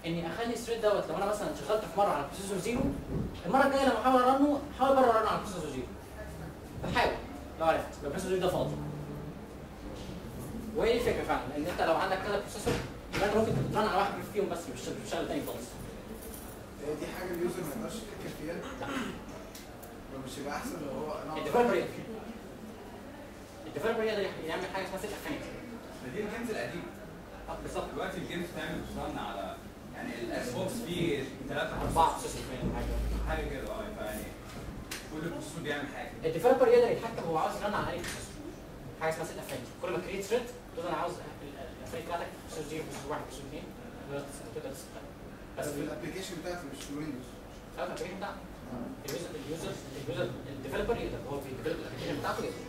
اني اخلي الثريد دوت لو انا مثلا شغلت في مره على بروسيسور زيرو المره الجايه لما احاول ارنه احاول بره ارنه على بروسيسور زيرو بحاول لو عرفت يبقى البروسيسور زيرو ده فاضي وهي دي الفكره فعلا ان انت لو عندك كذا بروسيسور يبقى انت ممكن ترن على واحد فيهم بس مش مش شغال تاني خالص هي دي حاجه اليوزر ما يقدرش يفكر فيها مش يبقى احسن لو هو انا الديفلوبر يقدر الديفلوبر يقدر يعمل حاجه اسمها سيت افينيتي دي الجيمز القديمه اه بالظبط دلوقتي الجيمز بتعمل بترن على يعني الاكس بوكس فيه ثلاثة اربعه بروسيسور حاجه حاجه كده اه فيعني كل بروسيسور بيعمل حاجه الديفلوبر يقدر يتحكم هو عاوز يرن على اي بروسيسور حاجه اسمها سيت افينيتي كل ما كريت ثريد تقول انا عاوز الافينيتي بتاعتك بروسيسور 0 بروسيسور 1 بروسيسور 2 تقدر تستخدم بس بس في في الابلكيشن بتاعتي مش في الويندوز الابلكيشن بتاعك اليوزر اليوزر اليوزر الديفلوبر يقدر هو بيديفلوب الابلكيشن بتاعته يقدر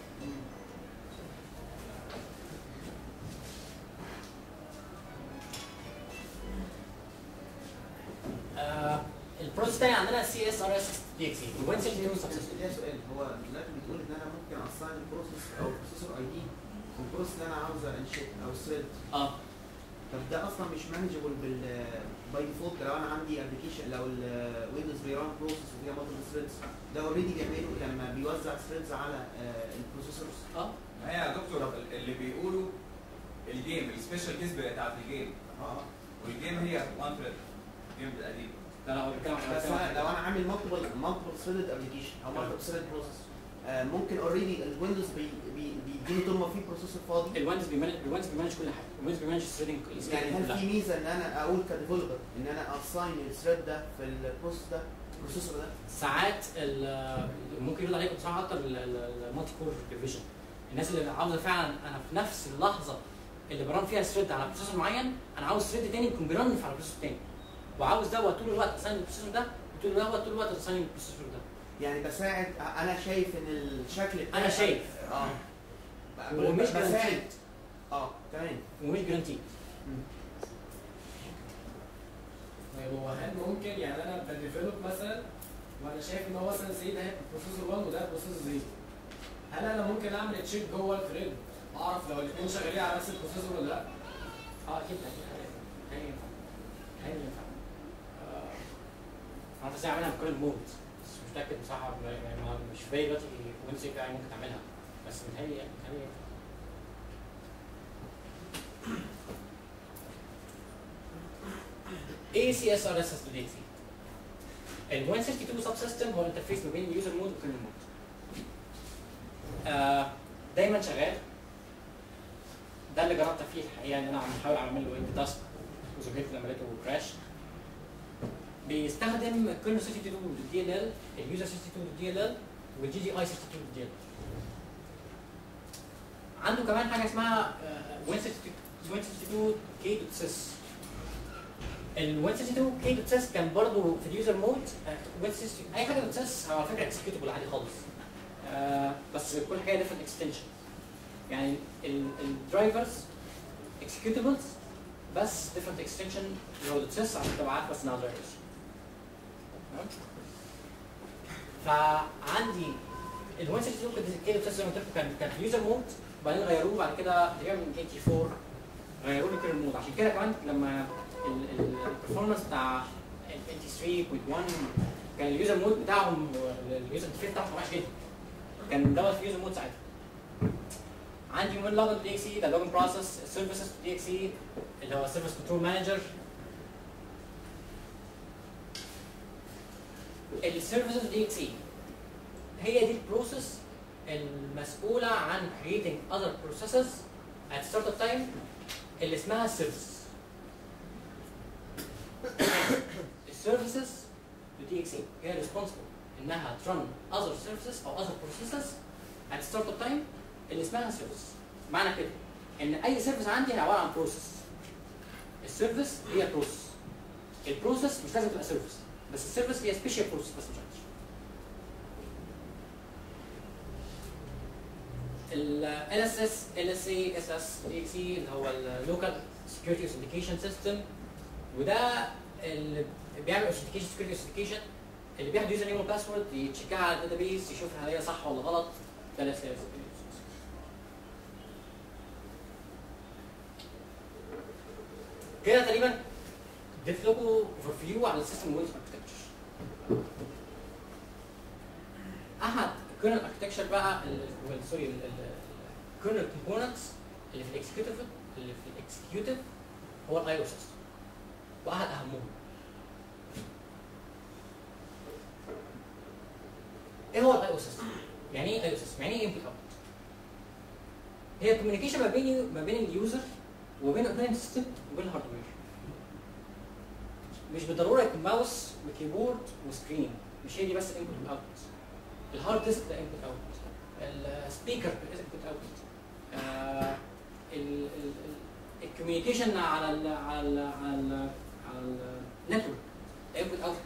آه، البروسيس الثاني عندنا سي اس ار اس دي اكس اي وين سيل نيو سبسيستم ليها سؤال هو دلوقتي بتقول ان انا ممكن اصين البروسيس او البروسيسور اي دي والبروسيس اللي انا عاوز انشئ او ثريد اه طب ده اصلا مش مانجبل بال باي ديفولت لو انا عندي ابلكيشن لو الويندوز بيران بروسيس وفيها مالتيبل ثريدز ده اوريدي بيعمله لما بيوزع ثريدز على آه، البروسيسورز اه ما هي يا دكتور اللي بيقولوا الجيم السبيشال كيس بتاعت الجيم اه والجيم هي وان ثريد الجيم القديم لا لا هو بيتكلم عن بس أنا لو انا عامل مالتيبل مالتيبل ثريدد ابلكيشن او مالتيبل ثريد بروسيس ممكن اوريدي الويندوز بي بي بيديني طول ما في بروسيسور فاضي الويندوز بيمانج الويندوز بيمانج كل حاجه الويندوز بيمانج الثريدنج يعني هل في ميزه ان انا اقول كديفلوبر ان انا اساين الثريد ده في البروسيس ده البروسيسور ده ساعات ال- ممكن يقول عليكم بصراحه اكتر المالتي كور ديفيجن الناس اللي عاوزه فعلا انا في نفس اللحظه اللي بران فيها ثريد على بروسيسور معين انا عاوز ثريد تاني يكون بيرن على بروسيسور تاني وعاوز دوت طول الوقت اساين البروسيسور ده وطول الوقت طول الوقت اساين البروسيسور ده يعني بساعد انا شايف ان الشكل بتاع انا شايف اه ومش بساعد جرانتيد اه تمام ومش جرانتيد طيب هو هل ممكن يعني انا بديفلوب مثلا وانا شايف ان هو مثلا زي ده بروسيسور 1 وده بروسيسور 0 هل انا ممكن اعمل تشيك جوه الثريد اعرف لو الاثنين شغالين على نفس البروسيسور ولا لا؟ اه اكيد اكيد هل ينفع هل ينفع آه، انا ازاي اعملها بكل المود بس مش متاكد بصراحه يعني ما- مش في بالي دلوقتي وين سي بي اي ممكن تعملها بس متهيألي متهيألي ينفع. ايه سي اس ار اس اس دي سي ال 162 سب سيستم هو الانترفيس ما بين اليوزر مود والكيرنل مود آه دايما شغال ده اللي جربت فيه الحقيقه ان انا عم بحاول اعمل له اند تاسك وزهقت لما لقيته كراش بيستخدم كيرنل 62 دي ال ال اليوزر 62 دي ال ال والجي دي اي 62 دي ال عنده كمان حاجه اسمها وين 62 كي دوت سيس ال 162 كي دوت سيس كان برضه في اليوزر مود وين اي حاجه دوت سيس على فكره اكسكيوتبل عادي خالص آه، بس كل حاجه ديفرنت اكستنشن يعني الدرايفرز اكسكيوتبلز بس ديفرنت اكستنشن اللي هو دوت سيس عشان تبقى عارف بس انها درايفرز فعندي ال 162 كي دوت سيس زي ما قلت لكم كان كان في اليوزر مود وبعدين غيروه بعد كده تقريبا من 84 غيروا له كيرن مود عشان كده كمان لما البرفورمانس بتاع ال 83.1 كان اليوزر مود بتاعهم اليوزر انترفيس بتاعهم وحش جدا كان دوت في يوزر مود ساعتها عندي من لوجن دي اكس اي ده لوجن بروسيس سيرفيسز دي اكس اي اللي هو سيرفيس كنترول مانجر السيرفيسز دي اكس اي هي دي البروسيس المسؤوله عن creating other processes at startup time اللي اسمها services السيرفيسز دي اكس اي هي responsible انها ترن other services او other processes at startup time اللي اسمها سيرفيس معنى كده ان اي سيرفيس عندي هي عباره عن بروسيس السيرفيس هي بروسيس البروسيس مش لازم تبقى سيرفيس بس السيرفيس هي سبيشال بروسيس بس مش اكتر ال LSS LSA SS DXE اللي هو اللوكال سكيورتي اوثنتيكيشن سيستم وده اللي بيعمل اوثنتيكيشن سكيورتي اوثنتيكيشن اللي بياخد يوزر نيم وباسورد يتشيكها على الداتابيس يشوف هل هي صح ولا غلط ده ال SLS كده تقريبا اديت لكم اوفر فيو على السيستم ويندوز اركتكتشر احد الكيرنل اركتكتشر بقى ال- ال- سوري الكيرنل كومبوننتس اللي في الاكسكيوتيف اللي في الاكسكيوتيف هو الاي او سيستم واحد اهمهم ايه هو الاي او سيستم؟ يعني ايه اي او سيستم؟ يعني ايه انبوت اوت؟ هي الكوميونيكيشن ما بين ما بين اليوزر وبين الاوبريتنج سيستم وبين الهاردوير مش بالضروره يكون ماوس وكيبورد وسكرين مش هي دي بس انبوت اوت الهارد ديسك ده انبوت اوت السبيكر ده انبوت اوت الكوميونيكيشن على ال على ال على ال على النتورك انبوت اوت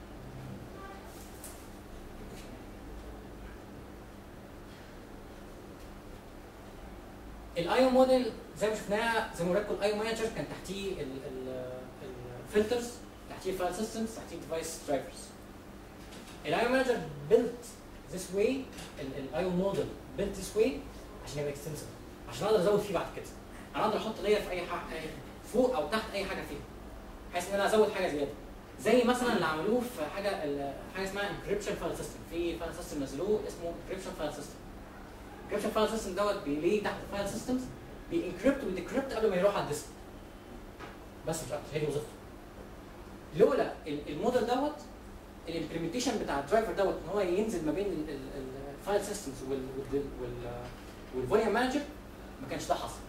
الايو موديل زي ما شفناها زي ما وريتكم الايو مانجر كان تحتيه الفلترز تحتيه الفايل سيستمز تحتيه الديفايس درايفرز الايو مانجر بيلت ذس واي الايو موديل بيلت ذس واي عشان يبقى اكستنسبل عشان اقدر ازود فيه بعد كده انا اقدر احط لير في اي حاجه فوق او تحت اي حاجه فيه بحيث ان انا ازود حاجه زياده زي مثلا اللي عملوه في حاجه ال- حاجه اسمها انكريبشن فايل سيستم في فايل سيستم نزلوه اسمه انكريبشن فايل سيستم انكريبشن فايل سيستم دوت بيليه تحت الفايل سيستمز بينكريبت ويديكريبت قبل ما يروح على الديسك بس مش اكتر هي دي وظيفته لولا ال- الموديل دوت الامبلمنتيشن بتاع الدرايفر دوت ان هو ينزل ما بين الفايل سيستمز والفوليوم مانجر ما كانش ده حصل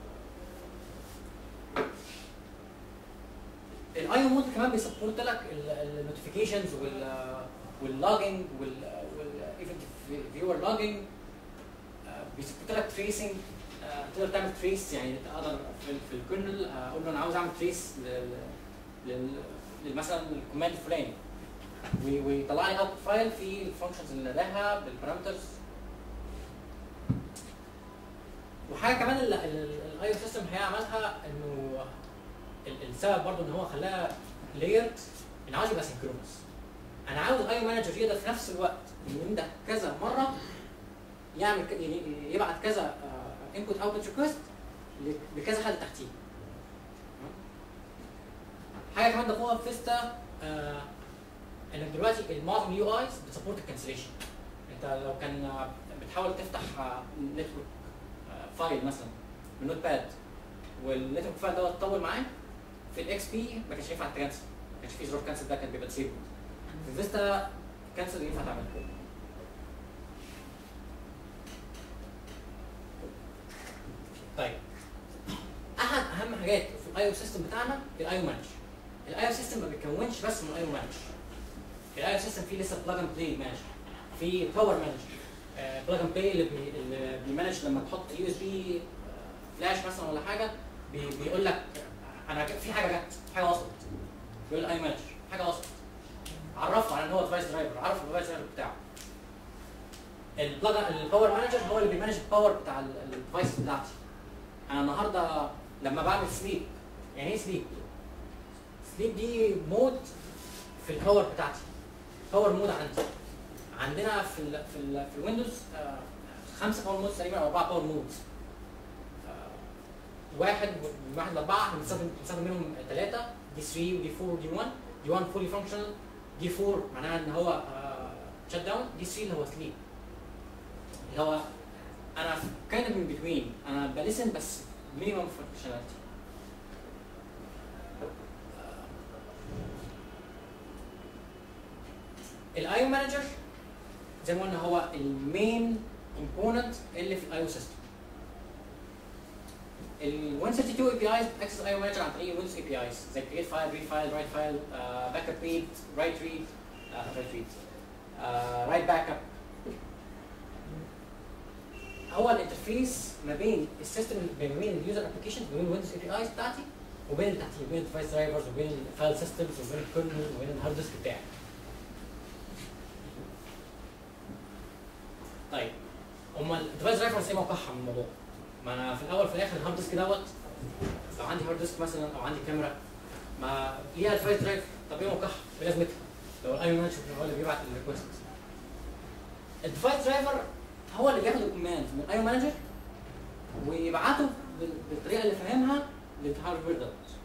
الايو مود كمان بيسبورت لك النوتيفيكيشنز واللوجينج والايفنت فيور لوجينج بيسبورت لك تريسنج تقدر تعمل تريس يعني اقدر في, في الكيرنل اقول له انا عاوز اعمل تريس مثلا الكوماند الفلاني وي- ويطلع لي اوت فايل فيه الفانكشنز اللي لها بالبارامترز وحاجه كمان الاي او سيستم هي عملها انه ال- السبب برضه ان هو خلاها لايرد ان عاوز يبقى سنكرونس انا عاوز الاي مانجر يقدر في نفس الوقت ينده كذا مره يعمل ك- يعني يبعت كذا انبوت اوتبوت ريكوست لكذا حد تحتيه حاجه كمان ضافوها في فيستا آه انك دلوقتي معظم اليو ايز بتسبورت الكانسليشن انت لو كان آه، بتحاول تفتح نتورك فايل مثلا من نوت باد والنتورك فايل دوت طول معاك في الاكس بي ما كانش ينفع تكنسل ما كانش في زرار كانسل ده كان بيبقى ديسيبل في فيستا كانسل ينفع تعمله طيب احد اهم حاجات في الاي او سيستم بتاعنا الاي او مانج الاي او سيستم ما بيتكونش بس من الاي او مانج الاي او سيستم فيه لسه بلاج اند بلاي مانج في باور مانج بلاج اند بلاي اللي, بي اللي بيمانج لما تحط يو اس بي فلاش مثلا ولا حاجه بي بيقول لك انا ج- في حاجه جت حاجه وصلت بيقول اي مانج حاجه وصلت عرفه على ان هو ديفايس درايفر عرف الديفايس درايفر بتاعه البلاج الباور مانجر هو اللي بيمانج الباور بتاع الديفايس بتاعتي انا النهارده لما بعمل سليب يعني ايه سليب؟ سليب دي مود في الباور بتاعتي باور مود عندي عندنا في ال في ال في الويندوز آه، خمسه باور مودز تقريبا او اربعه باور مودز واحد من واحد لاربعه احنا بنستخدم بنستخدم منهم ثلاثه دي 3 ودي 4 ودي 1 دي 1 فولي فانكشنال دي 4 معناها ان هو شت داون دي 3 اللي هو سليب اللي هو انا كايند من بتوين انا بلسن بس مينيمم فانكشناليتي الايو مانجر زي ما قلنا هو المين كومبوننت اللي في الايو سيستم ال 132 اي بي ايز بتاكسس ايو مانجر عن طريق ويندوز اي بي ايز زي كريت فايل ريد فايل رايت فايل باك اب ريد رايت ريد رايت ريد رايت باك اب هو الانترفيس ما بين السيستم ما بين اليوزر ابلكيشن وبين الويندوز اي بي ايز بتاعتي وبين اللي تحتيه وبين الديفايس درايفرز وبين الفايل سيستمز وبين الكيرنل وبين الهارد ديسك بتاعي طيب امال الديفايس درايفرز ايه موقعها من الموضوع؟ ما انا في الاول في الاخر الهارد ديسك دوت لو عندي هارد ديسك مثلا او عندي كاميرا ما ليها الديفايس درايفر طب ايه موقعها؟ ايه لازمتها؟ لو الاي مانجر هو اللي بيبعت الريكوست الديفايس درايفر هو اللي بياخد الكوماند من الاي مانجر ويبعته بال- بالطريقه اللي فاهمها للهاردوير دوت